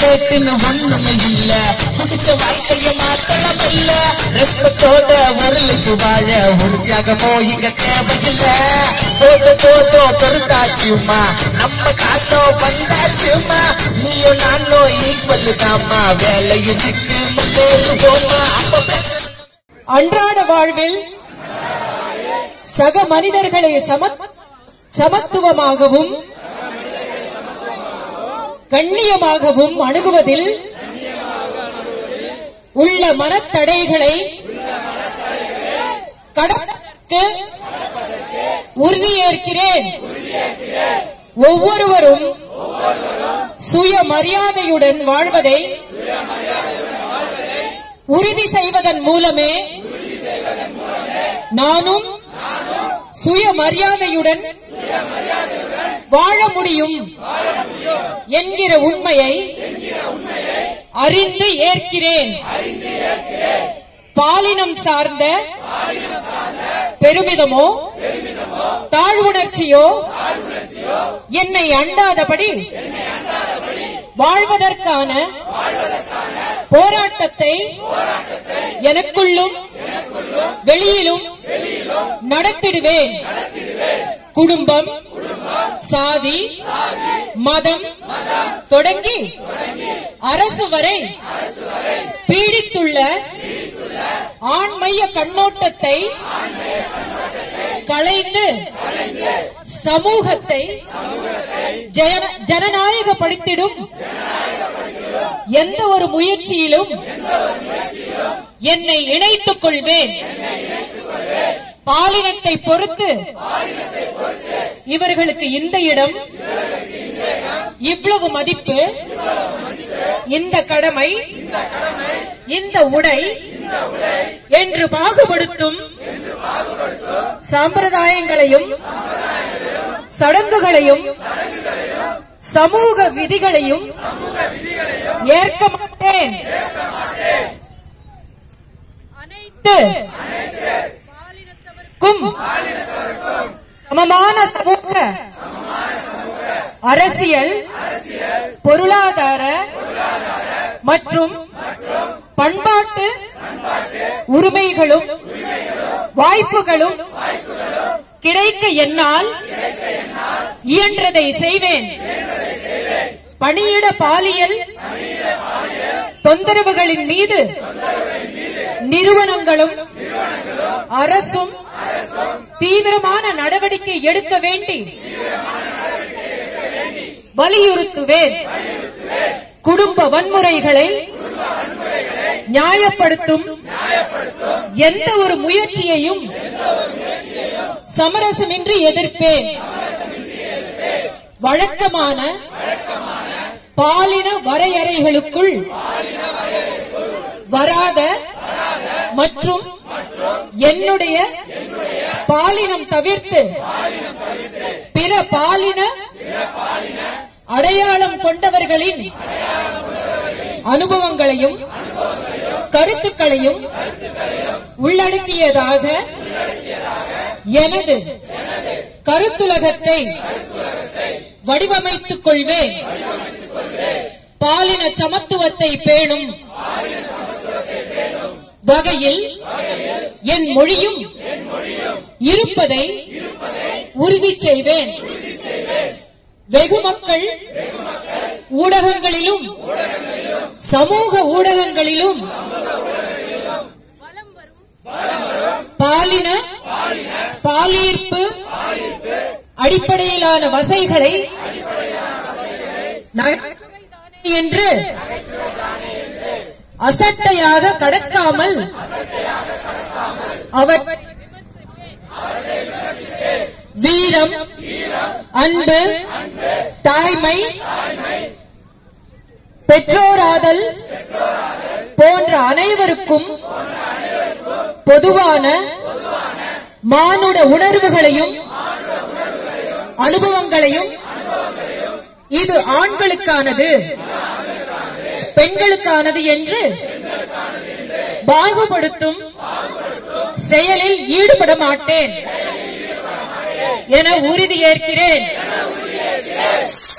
லேட்டுன்னு ஒண்ணுமே இல்ல பிடிச்ச வாழ்க்கைய மாத்தலாம் இல்ல ரெஸ்பெக்டோட ஒரு லிசு வாழ ஒரு தியாகமோ இங்க தேவையில்ல போது போதும் பெருந்தாச்சுமா நம்ம காலம் வந்தாச்சுமா நீயும் நானும் ஈக்குவல் தாமா வேலை இருக்கு முன்னேறுவோமா அப்ப பிரச்சனை அன்றாட வாழ்வில் சக மனிதர்களை சம சமத்துவமாகவும் கண்ணியமாகவும் அணுகுவதில் உள்ள மனத்தடைகளை கடப்பதற்கு உறுதியேற்கிறேன் ஒவ்வொருவரும் சுய மரியாதையுடன் வாழ்வதை உறுதி செய்வதன் மூலமே நானும் சுய மரியாதையுடன் வாழ முடியும் என்கிற உண்மையை அறிந்து ஏற்கிறேன் பாலினம் சார்ந்த பெருமிதமோ தாழ்வுணர்ச்சியோ என்னை அண்டாதபடி வாழ்வதற்கான போராட்டத்தை எனக்குள்ளும் வெளியிலும் நடத்திடுவேன் குடும்பம் சாதி மதம் தொடங்கி அரசு வரை பீடித்துள்ள ஆண்மைய கண்ணோட்டத்தை களைந்து சமூகத்தை ஜன- ஜனநாயகப்படுத்திடும் எந்த ஒரு முயற்சியிலும் என்னை இணைத்துக் கொள்வேன் பாலினத்தை பொறுத்து இவர்களுக்கு இந்த இடம் இவ்வளவு மதிப்பு இந்த கடமை இந்த உடை என்று பாகுபடுத்தும் சம்பிரதாயங்களையும் சடங்குகளையும் சமூக விதிகளையும் ஏற்க மாட்டேன் அனைத்து பாலினத்தவருக்கும் சமமான சமூக அரசியல் பொருளாதார மற்றும் பண்பாட்டு உரிமைகளும் வாய்ப்புகளும் கிடைக்க என்னால் இயன்றதை செய்வேன் பணியிட பாலியல் தொந்தரவுகளின் மீது நிறுவனங்களும் அரசும் தீவிரமான நடவடிக்கை எடுக்க வேண்டி வலியுறுத்துவேன் குடும்ப வன்முறைகளை நியாயப்படுத்தும் எந்த ஒரு முயற்சியையும் சமரசமின்றி எதிர்ப்பேன் வழக்கமான பாலின வரையறைகளுக்குள் வராத மற்றும் என்னுடைய பாலினம் தவிர்த்து பிற பாலின அடையாளம் கொண்டவர்களின் அனுபவங்களையும் கருத்துக்களையும் உள்ளடக்கியதாக எனது கருத்துலகத்தை வடிவமைத்துக் கொள்வேன் பாலின சமத்துவத்தை பேணும் வகையில் என் மொழியும் இருப்பதை உறுதி செய்வேன் வெகு மக்கள் ஊடகங்களிலும் சமூக ஊடகங்களிலும் பாலின பாலீர்ப்பு அடிப்படையிலான வசைகளை நகைச்சுவைதானே என்று அசட்டையாக கடக்காமல் அவர் வீரம் அன்பு தாய்மை பெற்றோராதல் போன்ற அனைவருக்கும் பொதுவான மானுட உணர்வுகளையும் அனுபவங்களையும் இது ஆண்களுக்கானது பெண்களுக்கானது என்று பாகுபடுத்தும் செயலில் ஈடுபட மாட்டேன் என உறுதியேற்கிறேன்